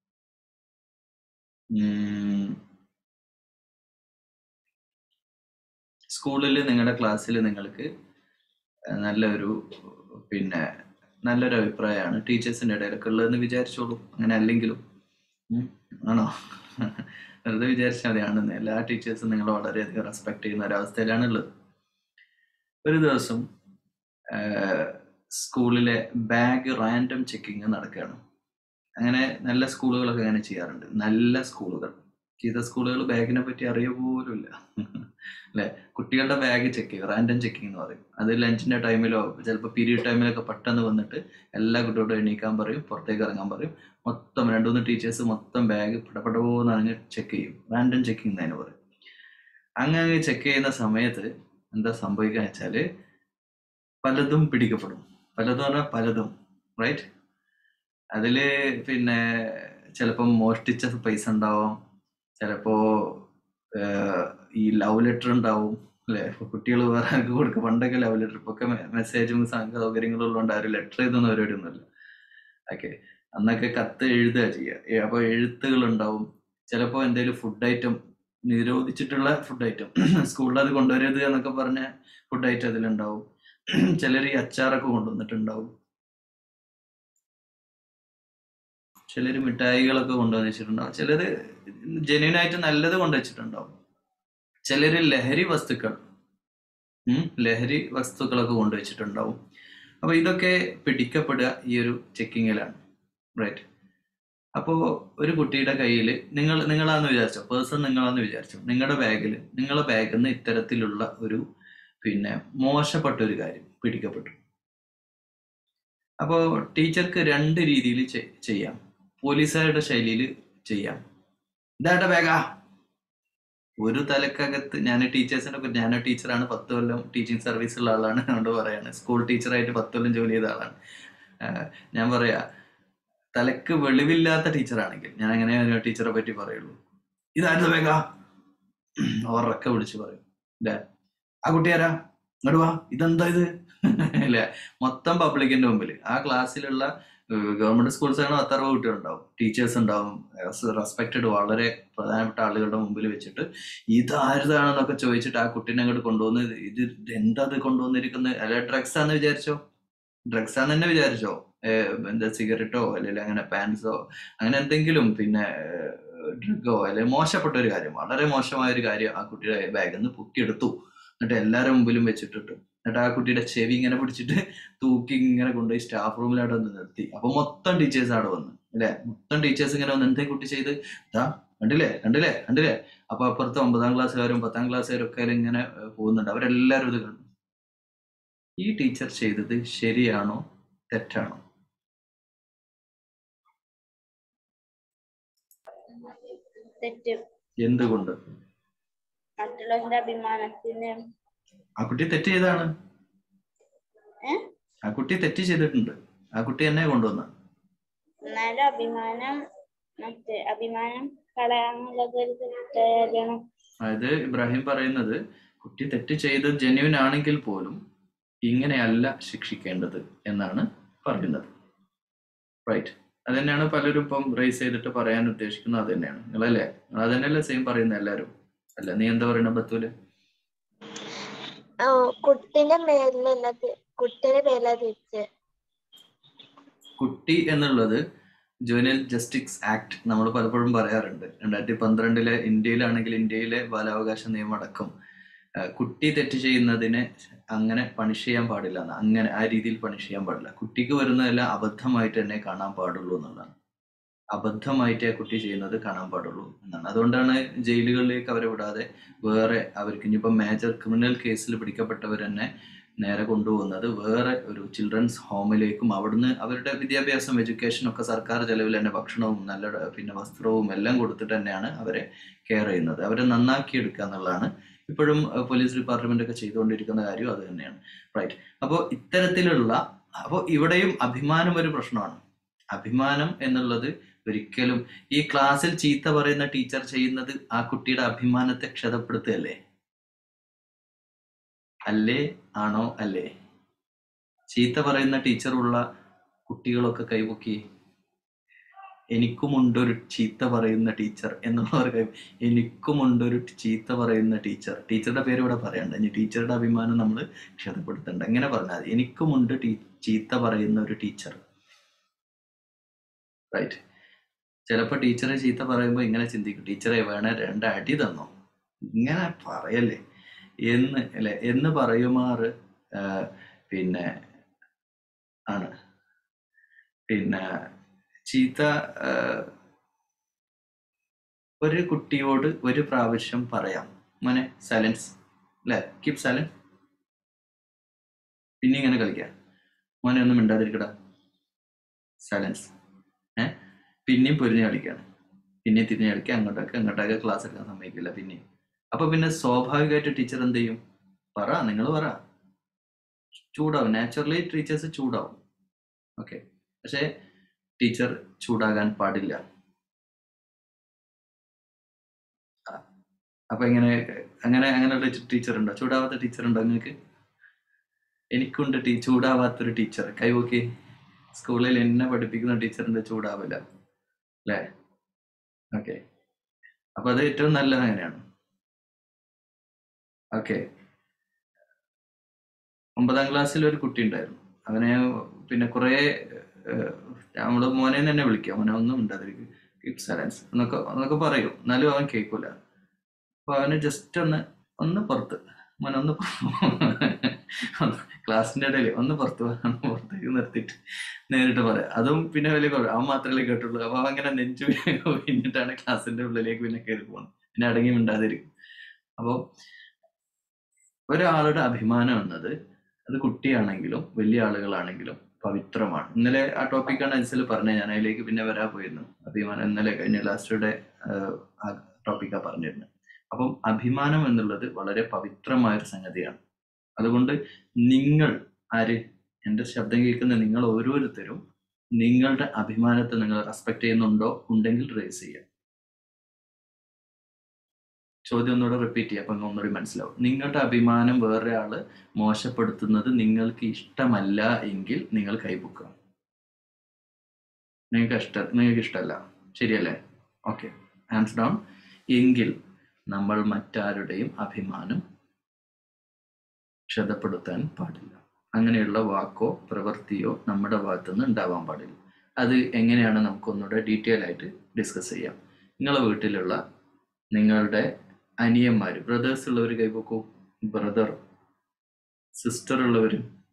ഉം. സ്കൂളിൽ നിങ്ങളുടെ ക്ലാസ്സിൽ നിങ്ങൾക്ക് നല്ലൊരു പിന്നെ നല്ലൊരു അഭിപ്രായമാണ് ടീച്ചേഴ്സിന്റെ ഇടയിലൊക്കെ ഉള്ളതെന്ന് വിചാരിച്ചോളൂ അങ്ങനെ അല്ലെങ്കിലും ഉം. ആണോ വെറുതെ വിചാരിച്ചാൽ മതി ആണെന്ന് എല്ലാ ടീച്ചേഴ്സും നിങ്ങളെ വളരെയധികം റെസ്പെക്ട് ചെയ്യുന്ന ഒരവസ്ഥയിലാണ് ഉള്ളത് ഒരു ദിവസം ആഹ്, സ്കൂളിലെ ബാഗ് റാൻഡം ചെക്കിങ് നടക്കുകയാണ് അങ്ങനെ നല്ല സ്കൂളുകളൊക്കെ അങ്ങനെ ചെയ്യാറുണ്ട് നല്ല സ്കൂളുകൾ ചീത്ത സ്കൂളുകൾ ബാഗിനെ പറ്റി അറിയ പോലുമില്ല അല്ലെ കുട്ടികളുടെ ബാഗ് ചെക്ക് ചെയ്യും റാൻഡം ചെക്കിംഗ് എന്ന് പറയും അത് ലഞ്ചിന്റെ ടൈമിലോ ചിലപ്പോൾ പീരീഡ് ടൈമിലൊക്കെ പെട്ടെന്ന് വന്നിട്ട് എല്ലാ കുട്ടികളോടും എണീക്കാൻ പറയും പുറത്തേക്ക് ഇറങ്ങാൻ പറയും മൊത്തം രണ്ടു മൂന്ന് ടീച്ചേഴ്സ് മൊത്തം ബാഗ് പടപടപോന്ന് അങ്ങ് ചെക്ക് ചെയ്യും റാൻഡം ചെക്കിംഗ് എന്നതിന് പറയും അങ്ങനെ ചെക്ക് ചെയ്യുന്ന സമയത്ത് എന്താ സംഭവിക്കുക വെച്ചാല് പലതും പിടിക്കപ്പെടും പലതും പറഞ്ഞാൽ പലതും റൈറ്റ് അതില് പിന്നെ ചിലപ്പം മോഷ്ടിച്ച പൈസ ഉണ്ടാവാം ചിലപ്പോ ആഹ്, ഈ ലവ് ലെറ്റർ ഉണ്ടാവും അല്ലെ കുട്ടികൾ വേറെ ആൾക്ക് കൊടുക്കുക പണ്ടൊക്കെ ലവ് ലെറ്റർ ഇപ്പൊ ഒക്കെ മെസ്സേജും സൗകര്യങ്ങളും ഉള്ളതുകൊണ്ട് ആരും ലെറ്റർ എഴുതുന്ന പരിപാടിയൊന്നുമില്ല ഓക്കെ അന്നൊക്കെ കത്ത് എഴുതുക ചെയ്യുക ഏ, അപ്പൊ എഴുത്തുകൾ ഉണ്ടാവും ചിലപ്പോ എന്തെങ്കിലും ഫുഡ് ഐറ്റം നിരോധിച്ചിട്ടുള്ള ഫുഡ് ഐറ്റം സ്കൂളിൽ അത് കൊണ്ടുവരരുത് എന്നൊക്കെ പറഞ്ഞ ഫുഡ് ഐറ്റം അതിലുണ്ടാവും ചിലർ ഈ അച്ചാറൊക്കെ കൊണ്ടുവന്നിട്ടുണ്ടാവും ചിലര് മിഠായികളൊക്കെ കൊണ്ടുവന്ന് വെച്ചിട്ടുണ്ടാവും ചിലര് ജെന്യൂൻ ആയിട്ട് നല്ലത് കൊണ്ടുവച്ചിട്ടുണ്ടാവും ചിലര് ലഹരി വസ്തുക്കൾ ഉം, ലഹരി വസ്തുക്കളൊക്കെ കൊണ്ടുവച്ചിട്ടുണ്ടാവും അപ്പൊ ഇതൊക്കെ പിടിക്കപ്പെടുക ഈ ഒരു ചെക്കിങ്ങിലാണ് റൈറ്റ് അപ്പോ ഒരു കുട്ടിയുടെ കയ്യിൽ നിങ്ങൾ നിങ്ങളാന്ന് വിചാരിച്ചോ പേഴ്സൺ നിങ്ങളാന്ന് വിചാരിച്ചോ നിങ്ങളുടെ ബാഗിൽ നിങ്ങളുടെ ബാഗിൽ നിന്ന് ഇത്തരത്തിലുള്ള ഒരു പിന്നെ മോശപ്പെട്ട ഒരു കാര്യം പിടിക്കപ്പെട്ടു അപ്പോ ടീച്ചർക്ക് രണ്ട് രീതിയിൽ ചെയ്യാം പോലീസുകാരുടെ ശൈലിയിൽ ചെയ്യാം ഇതാട്ടെ ബാഗാ ഒരു തലക്കകത്ത് ഞാൻ ടീച്ചേഴ്സിനെ കുറിച്ച് ഞാൻ ടീച്ചറാണ് പത്ത് കൊല്ലം ടീച്ചിങ് സർവീസ് ഉള്ള ആളാണ് അതുകൊണ്ട് പറയാണ് സ്കൂൾ ടീച്ചറായിട്ട് പത്ത് കൊല്ലം ജോലി ചെയ്ത ആളാണ് ആഹ് ഞാൻ പറയാ തലക്ക് വെളിവില്ലാത്ത ടീച്ചറാണെങ്കിൽ ഞാൻ അങ്ങനെ ഒരു ടീച്ചറെ പറ്റി പറയുള്ളൂ ഇതായിരുന്നു വേഗ ഉറക്കെ വിളിച്ച് പറയും ഇല്ലേ ആ കുട്ടിയാരാ ഇങ്ങോട്ട് വാ ഇതെന്താ ഇത് അല്ലേ മൊത്തം പബ്ലിക്കിന്റെ മുമ്പിൽ ആ ക്ലാസ്സിലുള്ള ഗവൺമെന്റ് സ്കൂൾസ് ആണ് പത്തറുപത് കുട്ടികളുണ്ടാവും ടീച്ചേഴ്സ് ഉണ്ടാവും റെസ്പെക്റ്റഡ് വളരെ പ്രധാനപ്പെട്ട ആളുകളുടെ മുമ്പിൽ വെച്ചിട്ട് ഇത് ആരുതാണെന്നൊക്കെ ചോദിച്ചിട്ട് ആ കുട്ടീനെ അങ്ങോട്ട് കൊണ്ടുവന്ന് ഇത് ഇത് എന്താ ഇത് കൊണ്ടുവന്നിരിക്കുന്നത് അല്ല ഡ്രഗ്സ് ആണെന്ന് വിചാരിച്ചോ ഡ്രഗ്സ് ആണെന്ന് തന്നെ വിചാരിച്ചോ ഏഹ് എന്താ സിഗരറ്റോ അല്ലെങ്കിൽ അങ്ങനെ പാൻസോ അങ്ങനെ എന്തെങ്കിലും പിന്നെ ഡ്രഗോ അല്ലെങ്കിൽ മോശപ്പെട്ട ഒരു കാര്യം വളരെ മോശമായ ഒരു കാര്യം ആ കുട്ടിയുടെ ബാഗിൽ നിന്ന് പൊക്കിയെടുത്തു എന്നിട്ട് എല്ലാവരുടെ മുമ്പിലും വെച്ചിട്ടിട്ടു എന്നിട്ട് ആ കുട്ടിയുടെ ചെവി ഇങ്ങനെ പിടിച്ചിട്ട് തൂക്കി ഇങ്ങനെ കൊണ്ടുപോയി സ്റ്റാഫ് റൂമിൽ അവിടെ ഒന്ന് നിർത്തി അപ്പൊ മൊത്തം ടീച്ചേഴ്സ് അവിടെ വന്നു അല്ലെ മൊത്തം ടീച്ചേഴ്സ് ഇങ്ങനെ വന്ന് എന്തേ കുട്ടി ചെയ്ത് ഇതാ കണ്ടില്ലേ കണ്ടില്ലേ കണ്ടില്ലേ അപ്പൊ അപ്പുറത്ത് ഒമ്പതാം ക്ലാസ്സുകാരും പത്താം ക്ലാസ്സുകാരും ഒക്കെ ഇങ്ങനെ ഏഹ്, പോകുന്നുണ്ട് അവരെല്ലാവരും ഇത് കണ്ടു ഈ ടീച്ചർ ചെയ്തത് ശരിയാണോ തെറ്റാണോ തെറ്റ് എന്തുകൊണ്ട് മറ്റുള്ളവരുടെ അഭിമാനത്തിന് ആ കുട്ടി തെറ്റ് ചെയ്താണ് ഏ? ആ കുട്ടി തെറ്റ് ചെയ്തിട്ടുണ്ട് ആ കുട്ടി എന്നെ കൊണ്ടുവന്ന എന്നാലും അഭിമാനം മറ്റേ അഭിമാനം കളയാനുള്ളത് ഒരു തെറ്റായിരുന്നു അതായത് ഇബ്രാഹിം പറയുന്നത് കുട്ടി തെറ്റ് ചെയ്ത് ജെന്യൂൻ ആണെങ്കിൽ പോലും ഇങ്ങനെയല്ല ശിക്ഷിക്കേണ്ടത് എന്നാണ് പറയുന്നത് റൈറ്റ് അത് തന്നെയാണ് പലരും ഇപ്പം റേസ് ചെയ്തിട്ട് പറയാൻ ഉദ്ദേശിക്കുന്നത് അത് തന്നെയാണ് നിങ്ങളല്ലേ നിങ്ങൾ അത് തന്നെയല്ലേ സെയിം പറയുന്ന എല്ലാവരും അല്ല നീ എന്താ പറയണ ബത്തൂല് ആ, കുട്ടിന്റെ മേലല്ല തി- കുട്ടിയുടെ പേരിലാ തിരിച്ച് കുട്ടി എന്നുള്ളത് ജുവനൽ ജസ്റ്റിസ് ആക്ട് നമ്മൾ പലപ്പോഴും പറയാറുണ്ട് രണ്ടായിരത്തി പന്ത്രണ്ടിലെ ഇന്ത്യയിലാണെങ്കിൽ ഇന്ത്യയിലെ ബാലാവകാശ നിയമം അടക്കം ആ, കുട്ടി തെറ്റ് ചെയ്യുന്നതിനെ അങ്ങനെ പണിഷ് ചെയ്യാൻ പാടില്ല എന്ന് അങ്ങനെ ആ രീതിയിൽ പണിഷ് ചെയ്യാൻ പാടില്ല കുട്ടിക്ക് വരുന്നതെല്ലാം അബദ്ധമായിട്ട് തന്നെ കാണാൻ പാടുള്ളൂ എന്നുള്ളതാണ് അബദ്ധമായിട്ട് ആ കുട്ടി ചെയ്യുന്നത് കാണാൻ പാടുള്ളൂ എന്നാണ് അതുകൊണ്ടാണ് ജയിലുകളിലേക്ക് അവരെ വിടാതെ വേറെ അവർക്ക് ഇനിയിപ്പം മേജർ ക്രിമിനൽ കേസിൽ പിടിക്കപ്പെട്ടവർ തന്നെ നേരെ കൊണ്ടുപോകുന്നത് വേറെ ഒരു ചിൽഡ്രൻസ് ഹോമിലേക്കും അവിടുന്ന് അവരുടെ വിദ്യാഭ്യാസം എഡ്യൂക്കേഷൻ ഒക്കെ സർക്കാർ ചെലവിൽ തന്നെ ഭക്ഷണവും നല്ല ഡ- പിന്നെ വസ്ത്രവും എല്ലാം കൊടുത്തിട്ട് തന്നെയാണ് അവരെ കെയർ ചെയ്യുന്നത് അവരെ നന്നാക്കി എടുക്കുക എന്നുള്ളതാണ് ഇപ്പോഴും അഹ് പോലീസ് ഡിപ്പാർട്ട്മെന്റ് ഒക്കെ ചെയ്തുകൊണ്ടിരിക്കുന്ന കാര്യം അത് തന്നെയാണ് റൈറ്റ് അപ്പോൾ ഇത്തരത്തിലുള്ള അപ്പോൾ ഇവിടെയും അഭിമാനം ഒരു പ്രശ്നമാണ് അഭിമാനം എന്നുള്ളത് ഒരിക്കലും ഈ ക്ലാസ്സിൽ ചീത്ത പറയുന്ന ടീച്ചർ ചെയ്യുന്നത് ആ കുട്ടിയുടെ അഭിമാനത്തെ ക്ഷതപ്പെടുത്തുകയല്ലേ അല്ലേ ആണോ അല്ലേ ചീത്ത പറയുന്ന ടീച്ചറുള്ള കുട്ടികളൊക്കെ കൈപൊക്കി എനിക്കുമുണ്ടൊരു ചീത്ത പറയുന്ന ടീച്ചർ എന്നുള്ളവർ കൈ എനിക്കുമുണ്ടൊരു ചീത്ത പറയുന്ന ടീച്ചർ ടീച്ചറുടെ പേര് ഇവിടെ പറയണ്ട ഇനി ടീച്ചറുടെ അഭിമാനം നമ്മൾ ക്ഷതപ്പെടുത്തണ്ട എങ്ങനെ പറഞ്ഞാൽ മതി എനിക്കുമുണ്ട് ടീ ചീത്ത പറയുന്ന ഒരു ടീച്ചർ റൈറ്റ് ചിലപ്പോൾ ടീച്ചറെ ചീത്ത പറയുമ്പോൾ ഇങ്ങനെ ചിന്തിക്കും ടീച്ചറെ വേണേ രണ്ട് അടി തന്നോ ഇങ്ങനെ പറയല്ലേ എന്ന് അല്ലെ എന്ന് പറയുമാറ് ആ, പിന്നെ ആണ് പിന്നെ ചീത്ത ആ, ഒരു കുട്ടിയോട് ഒരു പ്രാവശ്യം പറയാം മോനെ സൈലൻസ് അല്ലെ കീപ് സൈലൻസ് പിന്നെ ഇങ്ങനെ കളിക്കാം മോനെ ഒന്നും മിണ്ടാതിരിക്കടാ സൈലൻസ് ഏ പിന്നെയും പൊരിഞ്ഞ് കളിക്കാണ് പിന്നെയും തിരിഞ്ഞ് കളിക്കുക അങ്ങോട്ടൊക്കെ അങ്ങോട്ടൊക്കെ ക്ലാസ് എടുക്കാൻ സമ്മതിക്കില്ല പിന്നെയും അപ്പൊ പിന്നെ സ്വാഭാവികമായിട്ട് ടീച്ചർ എന്ത് ചെയ്യും പറ നിങ്ങൾ പറ ചൂടാവും നാച്ചുറലി ടീച്ചേഴ്സ് ചൂടാവും ഓക്കെ പക്ഷെ ടീച്ചർ ചൂടാകാൻ പാടില്ല ആ, അപ്പൊ എങ്ങനെ അങ്ങനെ അങ്ങനെയുള്ള ടീച്ചർ ഉണ്ടോ ചൂടാവാത്ത ടീച്ചർ ഉണ്ടോ നിങ്ങൾക്ക് എനിക്കുണ്ട് ടീ ചൂടാവാത്തൊരു ടീച്ചർ കൈവോക്കി സ്കൂളിൽ എന്നെ പഠിപ്പിക്കുന്ന ടീച്ചറിന്റെ ചൂടാവില്ല അല്ലേ ഓക്കെ അപ്പൊ അത് ഏറ്റവും നല്ലത് അങ്ങനെയാണ് ഓക്കെ ഒമ്പതാം ക്ലാസ്സിൽ ഒരു കുട്ടി ഉണ്ടായിരുന്നു അവനെ പിന്നെ കുറെ നമ്മള് മോനെ തന്നെ വിളിക്കാം മോനെ ഒന്നും ഉണ്ടാതിരിക്കും കീപ് സൈലൻസ് എന്നൊക്കെ എന്നൊക്കെ പറയും എന്നാലും അവൻ കേൾക്കൂല അപ്പൊ അവന് ജസ്റ്റ് ഒന്ന് ഒന്ന് പുറത്ത് മോനെ ഒന്ന് ക്ലാസ്സിന്റെ ഇടയിൽ ഒന്ന് പുറത്ത് വാ, ഒന്ന് പുറത്തേക്ക് നിർത്തിയിട്ട് നേരിട്ട് പറയാം അതും പിന്നെ വലിയ കുഴപ്പം അവൻ മാത്രമല്ലേ കേട്ടുള്ളൂ അപ്പൊ അവൻ അങ്ങനെ നെഞ്ചു പിന്നിട്ടാണ് ക്ലാസ്സിന്റെ ഉള്ളിലേക്ക് പിന്നെ കയറി പോകുന്നത് പിന്നെ അടങ്ങി മിണ്ടാതിരിക്കും അപ്പോൾ ഒരാളുടെ അഭിമാനം എന്നത് അത് കുട്ടിയാണെങ്കിലും വലിയ ആളുകളാണെങ്കിലും പവിത്രമാണ് ഇന്നലെ ആ ടോപ്പിക്കാണ് അൻസൽ പറഞ്ഞത് ഞാൻ അതിലേക്ക് പിന്നെ വരാൻ പോയിരുന്നു അഭിമാനം ഇന്നലെ കഴിഞ്ഞ ലാസ്റ്റയുടെ ആ ടോപ്പിക്കാ പറഞ്ഞിരുന്നത് അപ്പം അഭിമാനം എന്നുള്ളത് വളരെ പവിത്രമായ ഒരു സംഗതിയാണ് അതുകൊണ്ട് നിങ്ങൾ ആര് എൻ്റെ ശബ്ദം കേൾക്കുന്ന നിങ്ങൾ ഓരോരുത്തരും നിങ്ങളുടെ അഭിമാനത്തെ നിങ്ങൾ റെസ്പെക്ട് ചെയ്യുന്നുണ്ടോ ഉണ്ടെങ്കിൽ റേസ് ചെയ്യാം ചോദ്യം ഒന്നുകൂടെ റിപ്പീറ്റ് ചെയ്യാം അപ്പം ഒന്നുകൂടി മനസ്സിലാവും നിങ്ങളുടെ അഭിമാനം വേറെ ആള് മോശപ്പെടുത്തുന്നത് നിങ്ങൾക്ക് ഇഷ്ടമല്ല എങ്കിൽ നിങ്ങൾ കൈബുക്കുക നിങ്ങൾക്ക് ഇഷ്ട നിങ്ങൾക്ക് ഇഷ്ടമല്ല ശരിയല്ലേ ഓക്കെ ഹാൻഡ്സ് ഡൗൺ എങ്കിൽ നമ്മൾ മറ്റാരുടെയും അഭിമാനം ക്ഷതപ്പെടുത്താൻ പാടില്ല അങ്ങനെയുള്ള വാക്കോ പ്രവൃത്തിയോ നമ്മുടെ ഭാഗത്തുനിന്ന് ഉണ്ടാവാൻ പാടില്ല അത് എങ്ങനെയാണ് നമുക്കൊന്നുകൂടെ ഡീറ്റെയിൽ ആയിട്ട് ഡിസ്കസ് ചെയ്യാം നിങ്ങളെ വീട്ടിലുള്ള നിങ്ങളുടെ അനിയന്മാർ ബ്രദേഴ്സ് ഉള്ളവർ കൈപോക്കൂ ബ്രദർ സിസ്റ്റർ ഉള്ളവർ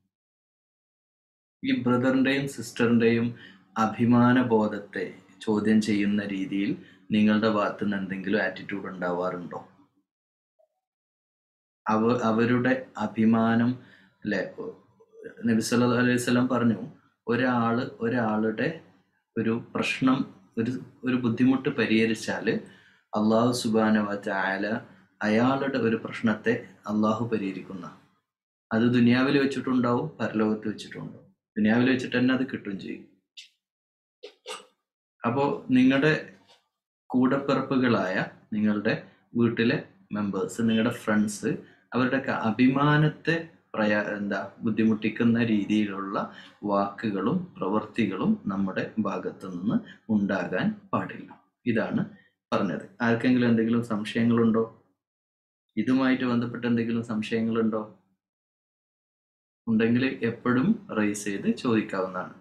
ഈ ബ്രദറിന്റെയും സിസ്റ്ററിന്റെയും അഭിമാന ബോധത്തെ ചോദ്യം ചെയ്യുന്ന രീതിയിൽ നിങ്ങളുടെ ഭാഗത്ത് നിന്ന് എന്തെങ്കിലും ആറ്റിറ്റ്യൂഡ് ഉണ്ടാവാറുണ്ടോ അവ അവരുടെ അഭിമാനം അല്ലെ നബി സല്ലല്ലാഹു അലൈഹി വസല്ലം പറഞ്ഞു ഒരാള് ഒരാളുടെ ഒരു പ്രശ്നം ഒരു ഒരു ബുദ്ധിമുട്ട് പരിഹരിച്ചാല് അള്ളാഹു സുബാന ചായാല അയാളുടെ ഒരു പ്രശ്നത്തെ അള്ളാഹു പരിഹരിക്കുന്ന അത് ദുനിയാവിൽ വെച്ചിട്ടുണ്ടാവും പരലോകത്ത് വെച്ചിട്ടുണ്ടാവും ദുനിയാവിൽ വെച്ചിട്ട് തന്നെ അത് കിട്ടും ചെയ്യും അപ്പോ നിങ്ങളുടെ കൂടപ്പിറപ്പുകളായ നിങ്ങളുടെ വീട്ടിലെ മെമ്പേഴ്സ് നിങ്ങളുടെ ഫ്രണ്ട്സ് അവരുടെയൊക്കെ അഭിമാനത്തെ പ്രയാ എന്താ ബുദ്ധിമുട്ടിക്കുന്ന രീതിയിലുള്ള വാക്കുകളും പ്രവൃത്തികളും നമ്മുടെ ഭാഗത്തു നിന്ന് ഉണ്ടാകാൻ പാടില്ല ഇതാണ് പറഞ്ഞത് ആർക്കെങ്കിലും എന്തെങ്കിലും സംശയങ്ങളുണ്ടോ ഇതുമായിട്ട് ബന്ധപ്പെട്ട് എന്തെങ്കിലും സംശയങ്ങളുണ്ടോ ഉണ്ടെങ്കിൽ എപ്പോഴും റേസ് ചെയ്ത് ചോദിക്കാവുന്നതാണ്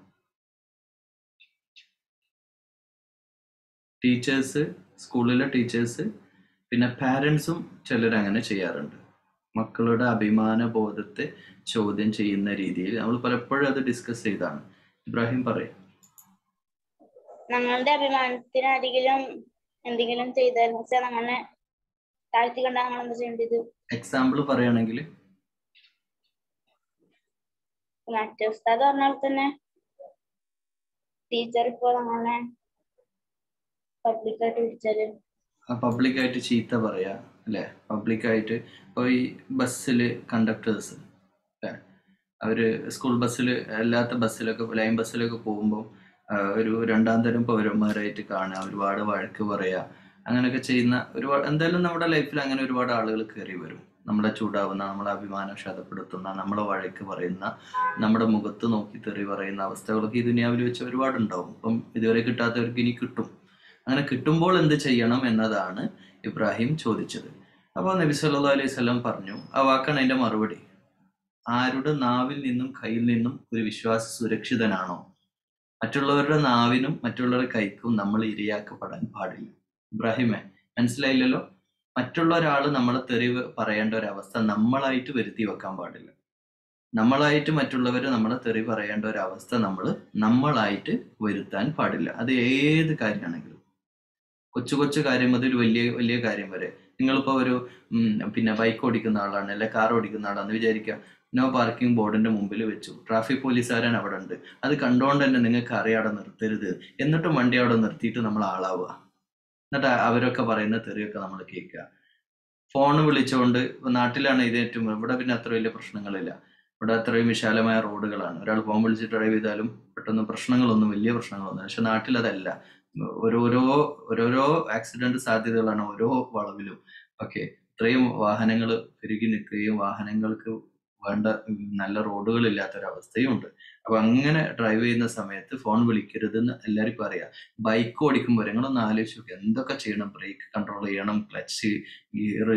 ടീച്ചേഴ്സ് സ്കൂളിലെ ടീച്ചേഴ്സ് പിന്നെ പാരൻസും ചിലർ അങ്ങനെ ചെയ്യാറുണ്ട് മക്കളുടെ അഭിമാന ബോധത്തെ ചോദ്യം ചെയ്യുന്ന രീതിയിൽ നമ്മൾ പലപ്പോഴും അത് ഡിസ്കസ് ചെയ്താണ് ഇബ്രാഹിം പറയും ഞങ്ങളുടെ അഭിമാനത്തിന് ആരെങ്കിലും എന്തെങ്കിലും ചെയ്താലും വെച്ചാൽ അങ്ങനെ താഴ്ത്തി കണ്ടാൽ നമ്മൾ എന്താ ചെയ്യേണ്ടത് എക്സാമ്പിൾ പറയുകയാണെങ്കിൽ മറ്റേ ഉസ്താദ് പറഞ്ഞ പോലെ തന്നെ ടീച്ചർ ഇപ്പോൾ അങ്ങനെ പബ്ലിക്കായിട്ട് വിളിച്ചാല് പബ്ലിക്കായിട്ട് ചീത്ത പറയാ അല്ലെ പബ്ലിക്കായിട്ട് ഇപ്പോൾ ഈ ബസ്സിൽ കണ്ടക്ടേഴ്സ് അല്ലെ അവര് സ്കൂൾ ബസ്സിൽ അല്ലാത്ത ബസ്സിലൊക്കെ ലൈൻ ബസ്സിലൊക്കെ പോകുമ്പോൾ ഒരു രണ്ടാം തരം പൗരന്മാരായിട്ട് കാണുക ഒരുപാട് വഴക്ക് പറയാ അങ്ങനെയൊക്കെ ചെയ്യുന്ന ഒരുപാട് എന്തായാലും നമ്മുടെ ലൈഫിൽ അങ്ങനെ ഒരുപാട് ആളുകൾ കയറി വരും നമ്മളെ ചൂടാവുന്ന നമ്മളെ അഭിമാനം ക്ഷതപ്പെടുത്തുന്ന നമ്മളെ വഴക്ക് പറയുന്ന നമ്മുടെ മുഖത്ത് നോക്കി തെറി പറയുന്ന അവസ്ഥകളൊക്കെ ഈ ദുനിയാവിൽ വെച്ച് ഒരുപാടുണ്ടാവും അപ്പം ഇതുവരെ കിട്ടാത്തവർക്ക് ഇനി കിട്ടും അങ്ങനെ കിട്ടുമ്പോൾ എന്ത് ചെയ്യണം എന്നതാണ് ഇബ്രാഹിം ചോദിച്ചത് അപ്പോൾ നബി സല്ലല്ലാഹു അലൈഹി വസല്ലം പറഞ്ഞു ആ വാക്കാണ് അതിന്റെ മറുപടി ആരുടെ നാവിൽ നിന്നും കയ്യിൽ നിന്നും ഒരു വിശ്വാസി സുരക്ഷിതനാണോ മറ്റുള്ളവരുടെ നാവിനും മറ്റുള്ളവരുടെ കൈക്കും നമ്മൾ ഇരയാക്കപ്പെടാൻ പാടില്ല ഇബ്രാഹിമെ മനസ്സിലായില്ലല്ലോ മറ്റുള്ള ഒരാൾ നമ്മളെ തെറിവ് പറയേണ്ട ഒരവസ്ഥ നമ്മളായിട്ട് വരുത്തി വെക്കാൻ പാടില്ല നമ്മളായിട്ട് മറ്റുള്ളവർ നമ്മളെ തെറി പറയേണ്ട ഒരവസ്ഥ നമ്മൾ നമ്മളായിട്ട് വരുത്താൻ പാടില്ല അത് ഏത് കാര്യമാണെങ്കിലും കൊച്ചു കൊച്ചു കാര്യം മുതൽ വലിയ വലിയ കാര്യം വരെ നിങ്ങളിപ്പോ ഒരു ഉം, പിന്നെ ബൈക്ക് ഓടിക്കുന്ന ആളാണ് അല്ലെ കാർ ഓടിക്കുന്ന ആളാണെന്ന് വിചാരിക്കുക നോ പാർക്കിംഗ് ബോർഡിന്റെ മുമ്പിൽ വെച്ചു ട്രാഫിക് പോലീസുകാരൻ അവിടെ ഉണ്ട് അത് കണ്ടുകൊണ്ട് തന്നെ നിങ്ങൾക്ക് അറിയാം അവിടെ നിർത്തരുത് എന്നിട്ടും വണ്ടി അവിടെ നിർത്തിയിട്ട് നമ്മൾ ആളാവുക എന്നിട്ട് അവരൊക്കെ പറയുന്ന തെറിയൊക്കെ നമ്മൾ കേൾക്കുക ഫോൺ വിളിച്ചുകൊണ്ട് ഇപ്പൊ നാട്ടിലാണ് ഇത് ഏറ്റവും ഇവിടെ പിന്നെ അത്ര വലിയ പ്രശ്നങ്ങളില്ല ഇവിടെ അത്രയും വിശാലമായ റോഡുകളാണ് ഒരാൾ ഫോൺ വിളിച്ചിട്ട് ഡ്രൈവ് ചെയ്താലും പെട്ടെന്ന് പ്രശ്നങ്ങളൊന്നും വലിയ പ്രശ്നങ്ങളൊന്നും പക്ഷെ നാട്ടിൽ അതല്ല ഓരോരോ ഓരോരോ ആക്സിഡന്റ് സാധ്യതകളാണ് ഓരോ വളവിലും ഓക്കെ ഇത്രയും വാഹനങ്ങൾ പെരുകി നിൽക്കുകയും വാഹനങ്ങൾക്ക് വേണ്ട ഉം, നല്ല റോഡുകൾ ഇല്ലാത്തൊരവസ്ഥയും ഉണ്ട് അപ്പൊ അങ്ങനെ ഡ്രൈവ് ചെയ്യുന്ന സമയത്ത് ഫോൺ വിളിക്കരുതെന്ന് എല്ലാവർക്കും അറിയാം ബൈക്ക് ഓടിക്കുമ്പോൾ നിങ്ങളൊന്ന് ആലോചിച്ച് നോക്കുക എന്തൊക്കെ ചെയ്യണം ബ്രേക്ക് കൺട്രോൾ ചെയ്യണം ക്ലച്ച് ഗിയർ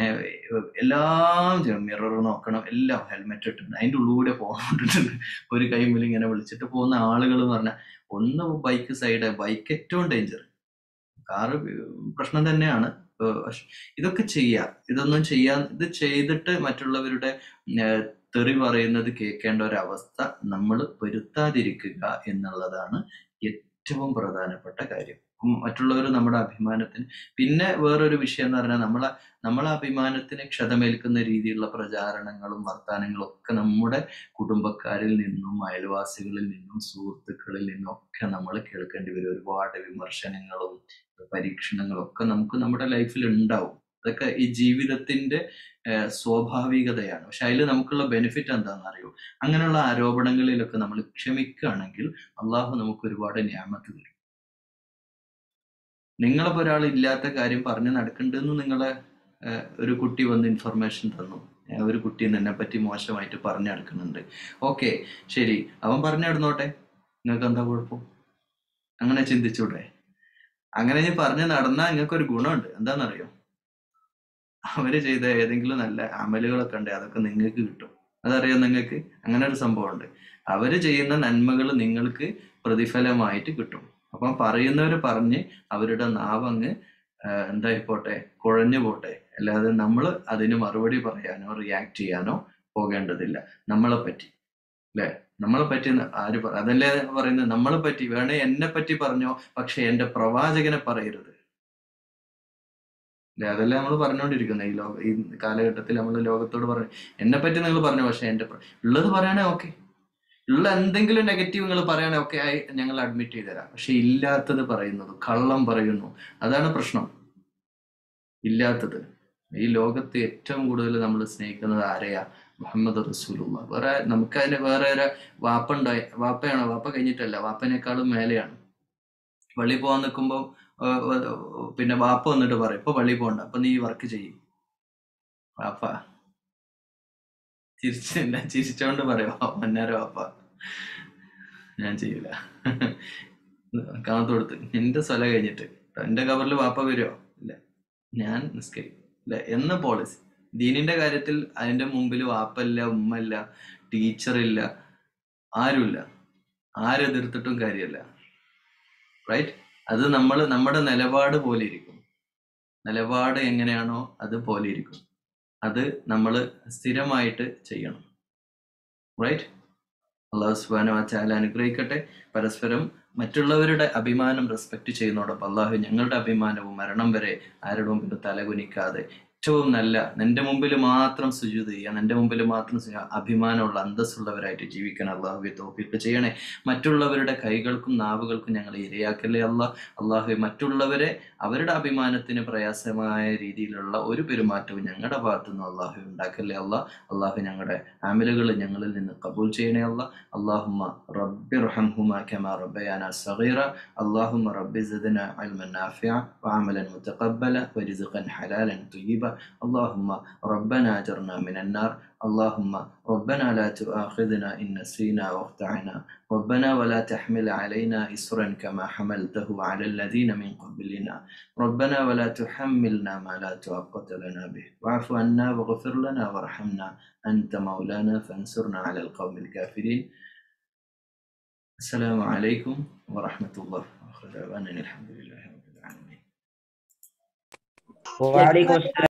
എല്ലാം ചെയ്യണം മിറർ നോക്കണം എല്ലാം ഹെൽമെറ്റ് ഇട്ടിട്ടുണ്ട് അതിൻ്റെ ഉള്ളിലൂടെ പോകാണ്ടിട്ടുണ്ട് ഒരു കൈമിൽ ഇങ്ങനെ വിളിച്ചിട്ട് പോകുന്ന ആളുകൾ എന്ന് പറഞ്ഞാൽ ഒന്ന് ബൈക്ക് സൈഡ് ബൈക്ക് ഏറ്റവും ഡേഞ്ചർ കാറ് പ്രശ്നം തന്നെയാണ് ഏഹ് പക്ഷെ ഇതൊക്കെ ചെയ്യാം ഇതൊന്നും ചെയ്യാൻ ഇത് ചെയ്തിട്ട് മറ്റുള്ളവരുടെ ഏഹ് തെറി പറയുന്നത് കേൾക്കേണ്ട ഒരവസ്ഥ നമ്മൾ വരുത്താതിരിക്കുക എന്നുള്ളതാണ് ഏറ്റവും പ്രധാനപ്പെട്ട കാര്യം ഉം മറ്റുള്ളവർ നമ്മുടെ അഭിമാനത്തിന് പിന്നെ വേറൊരു വിഷയം എന്ന് പറഞ്ഞാൽ നമ്മളെ നമ്മളെ അഭിമാനത്തിന് ക്ഷതമേൽക്കുന്ന രീതിയിലുള്ള പ്രചാരണങ്ങളും വർത്തമാനങ്ങളും ഒക്കെ നമ്മുടെ കുടുംബക്കാരിൽ നിന്നും അയൽവാസികളിൽ നിന്നും സുഹൃത്തുക്കളിൽ നിന്നും ഒക്കെ നമ്മൾ കേൾക്കേണ്ടി വരും ഒരുപാട് വിമർശനങ്ങളും പരീക്ഷണങ്ങളും ഒക്കെ നമുക്ക് നമ്മുടെ ലൈഫിൽ ഉണ്ടാവും അതൊക്കെ ഈ ജീവിതത്തിന്റെ ഏഹ്, സ്വാഭാവികതയാണ് പക്ഷെ അതിൽ നമുക്കുള്ള ബെനിഫിറ്റ് എന്താണെന്ന് അറിയോ അങ്ങനെയുള്ള ആരോപണങ്ങളിലൊക്കെ നമ്മൾ ക്ഷമിക്കുകയാണെങ്കിൽ അള്ളാഹു നമുക്ക് ഒരുപാട് ഞാമത്ത് തരും നിങ്ങളിപ്പോ ഒരാൾ ഇല്ലാത്ത കാര്യം പറഞ്ഞ് നടക്കണ്ടെന്ന് നിങ്ങളെ ഏഹ്, ഒരു കുട്ടി വന്ന് ഇൻഫർമേഷൻ തന്നു ഏഹ്, ഒരു കുട്ടി നിന്നെ പറ്റി മോശമായിട്ട് പറഞ്ഞു നടക്കുന്നുണ്ട് ഓക്കെ ശരി അവൻ പറഞ്ഞു നടന്നോട്ടെ നിങ്ങൾക്ക് എന്താ കുഴപ്പം അങ്ങനെ ചിന്തിച്ചൂടെ അങ്ങനെ ഞാൻ പറഞ്ഞു നടന്നാൽ നിങ്ങൾക്ക് ഒരു ഗുണമുണ്ട് എന്താണെന്നറിയോ അവര് ചെയ്ത ഏതെങ്കിലും നല്ല അമലുകളൊക്കെ ഉണ്ട് അതൊക്കെ നിങ്ങൾക്ക് കിട്ടും അതറിയോ നിങ്ങൾക്ക് അങ്ങനെ ഒരു സംഭവമുണ്ട് അവര് ചെയ്യുന്ന നന്മകൾ നിങ്ങൾക്ക് പ്രതിഫലമായിട്ട് കിട്ടും അപ്പം പറയുന്നവർ പറഞ്ഞ് അവരുടെ നാവങ്ങ് ആഹ് എന്തായിപ്പോട്ടെ കുഴഞ്ഞു പോട്ടെ അല്ലാതെ നമ്മൾ അതിന് മറുപടി പറയാനോ റിയാക്ട് ചെയ്യാനോ പോകേണ്ടതില്ല നമ്മളെ പറ്റി അല്ലെ നമ്മളെ പറ്റി ന- ആര് പറ അതല്ലേ പറയുന്നത് നമ്മളെ പറ്റി വേണേ എന്നെ പറ്റി പറഞ്ഞോ പക്ഷെ എന്റെ പ്രവാചകനെ പറയരുത് അല്ലെ അതല്ലേ നമ്മൾ പറഞ്ഞുകൊണ്ടിരിക്കുന്നത് ഈ ലോക ഈ കാലഘട്ടത്തിൽ നമ്മൾ ലോകത്തോട് പറഞ്ഞു എന്നെ പറ്റി നിങ്ങൾ പറഞ്ഞു പക്ഷെ എന്റെ പ്ര- ഉള്ളത് പറയണേ ഓക്കെ ഉള്ള എന്തെങ്കിലും നെഗറ്റീവ് നിങ്ങൾ പറയണേ ഓക്കെ ആയി ഞങ്ങൾ അഡ്മിറ്റ് ചെയ്തുതരാം പക്ഷെ ഇല്ലാത്തത് പറയുന്നത് കള്ളം പറയുന്നു അതാണ് പ്രശ്നം ഇല്ലാത്തത് ഈ ലോകത്ത് ഏറ്റവും കൂടുതൽ നമ്മൾ സ്നേഹിക്കുന്നത് ആരെയാ മുഹമ്മദ് റസൂലുള്ള വേറെ നമുക്ക് അതിന് വേറെ ഒരു വാപ്പ ഉണ്ടായി വാപ്പയാണോ വാപ്പ കഴിഞ്ഞിട്ടല്ല വാപ്പനേക്കാളും മേലെയാണ് പള്ളി പോകാൻ നിൽക്കുമ്പോൾ പിന്നെ വാപ്പ വന്നിട്ട് പറയും ഇപ്പൊ പള്ളി പോകണ്ട അപ്പൊ നീ വർക്ക് ചെയ്യും വാപ്പ ചിരിച്ചില്ല ചിരിച്ചോണ്ട് പറയും മന്നാര വാപ്പ ഞാൻ ചെയ്യൂല കാത്തു കൊടുത്ത് എന്റെ സ്വല കഴിഞ്ഞിട്ട് എന്റെ കവറിൽ വാപ്പ വരുമോ ഇല്ല ഞാൻ നിസ്കരിക്കും ഇല്ല എന്ന പോളിസി ദീനിന്റെ കാര്യത്തിൽ അതിന്റെ മുമ്പിൽ വാപ്പല്ല ഉമ്മല്ല ടീച്ചറില്ല ആരുമില്ല ആരെതിർത്തിട്ടും കാര്യമല്ല റൈറ്റ് അത് നമ്മൾ നമ്മുടെ നിലപാട് പോലെ ഇരിക്കും നിലപാട് എങ്ങനെയാണോ അത് പോലെ ഇരിക്കും അത് നമ്മൾ സ്ഥിരമായിട്ട് ചെയ്യണം റൈറ്റ് അള്ളാഹു സുബാനു വാച്ചാല അനുഗ്രഹിക്കട്ടെ പരസ്പരം മറ്റുള്ളവരുടെ അഭിമാനം റെസ്പെക്ട് ചെയ്യുന്നതോടൊപ്പം അള്ളാഹു ഞങ്ങളുടെ അഭിമാനവും മരണം വരെ ആരുടെ മുമ്പിൽ തലകുനിക്കാതെ ഏറ്റവും നല്ല നിന്റെ മുമ്പിൽ മാത്രം സുജൂത് ചെയ്യാൻ നിന്റെ മുമ്പിൽ മാത്രം സുജൂ- അഭിമാനമുള്ള അന്തസ്സുള്ളവരായിട്ട് ജീവിക്കാൻ അള്ളാഹുവെ തോഫിക്ക് ചെയ്യണേ മറ്റുള്ളവരുടെ കൈകൾക്കും നാവുകൾക്കും ഞങ്ങൾ ഇരയാക്കല്ലേ അള്ളാഹ് അള്ളാഹു മറ്റുള്ളവരെ അവരുടെ അഭിമാനത്തിന് പ്രയാസമായ രീതിയിലുള്ള ഒരു പെരുമാറ്റവും ഞങ്ങളുടെ ഭാഗത്തുനിന്ന് അള്ളാഹു ഉണ്ടാക്കല്ലേ അള്ളാഹ് അള്ളാഹു ഞങ്ങളുടെ ആമിലുകൾ ഞങ്ങളിൽ നിന്ന് കബൂൽ ചെയ്യണേ അള്ളാഹ് അള്ളാഹുമ്മ റബ്ബി റഹംഹുമ കമാ റബ്ബയാന സഗീറ اللهم رب زدنا علما نافعا وعملا متقبلا ورزقا حلالا طيبا اللهم ربنا اجرنا من النار اللهم ربنا لا تؤاخذنا ان نسينا واخطانا ربنا ولا تحمل علينا اسرا كما حملته على الذين من قبلنا ربنا ولا تحملنا ما لا طاقه لنا به واعف عنا واغفر لنا وارحمنا انت مولانا فانصرنا على القوم الكافرين السلام عليكم ورحمة الله وآخر دعوانا أن الحمد لله رب العالمين وعليكم السلام